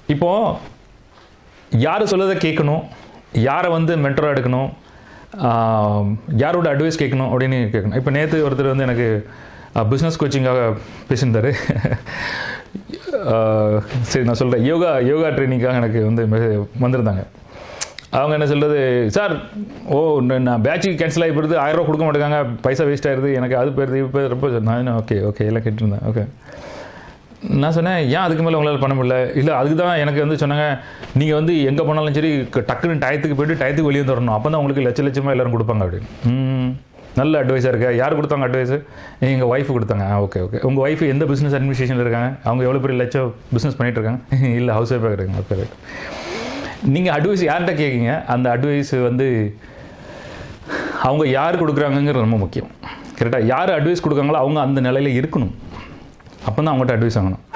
இப்போது யார் சொல்லதை கேட்கணும் யாரை வந்து மென்டராக எடுக்கணும் ஆஹ், யாரோட அட்வைஸ் கேட்கணும் அப்படின்னு கேட்கணும் இப்போ நேற்று ஒருத்தர் வந்து எனக்கு பிஸ்னஸ் கோச்சிங்காக பேசியிருந்தாரு ஆஹ், சரி நான் சொல்கிறேன் யோகா யோகா ட்ரைனிங்காக எனக்கு வந்து மெசே- வந்திருந்தாங்க அவங்க என்ன சொல்கிறது சார் ஓ ந- நான் பேட்சுக்கு கேன்சல் ஆகி போயிடுது ஆயிரம் ரூபா கொடுக்க மாட்டேங்காங்க பைசா வேஸ்ட் ஆயிடுது எனக்கு அது போயிருது இப்போ ரொம்ப நான் ஓகே ஓகே எல்லாம் கேட்டிருந்தேன் ஓகே நான் சொன்னேன் ஏன் அதுக்கு மேலே உங்களால் பண்ண முடியல இல்லை அதுக்கு தான் எனக்கு வந்து சொன்னாங்க நீங்கள் வந்து எங்கே போனாலும் சரி க- டக்குன்னு டயத்துக்கு போயிட்டு டயத்துக்கு வெளியே வந்துடணும் அப்போ தான் உங்களுக்கு லட்ச லட்சமாக எல்லாரும் கொடுப்பாங்க அப்படின்னு ம் நல்ல அட்வைஸாக இருக்கா யார் கொடுத்தாங்க அட்வைஸு எங்கள் ஒய்ஃபு கொடுத்தாங்க ஓகே ஓகே உங்கள் ஒய்ஃப் எந்த பிஸ்னஸ் அட்மினிஸ்ட்ரேஷனில் இருக்காங்க அவங்க எவ்வளோ பெரிய லட்சம் பிஸ்னஸ் பண்ணிட்டு இருக்காங்க இல்லை ஹவுஸ் ஒய்ஃபாக இருக்காங்க ஓகே ரைட் நீங்கள் அட்வைஸ் யார்கிட்ட கேட்குங்க அந்த அட்வைஸ் வந்து அவங்க யார் கொடுக்குறாங்கங்கிறது ரொம்ப முக்கியம் கரெக்டாக யார் அட்வைஸ் கொடுக்காங்களோ அவங்க அந்த நிலையில் இருக்கணும் அப்போ தான் அவங்ககிட்ட அட்வைஸ் வாங்கணும்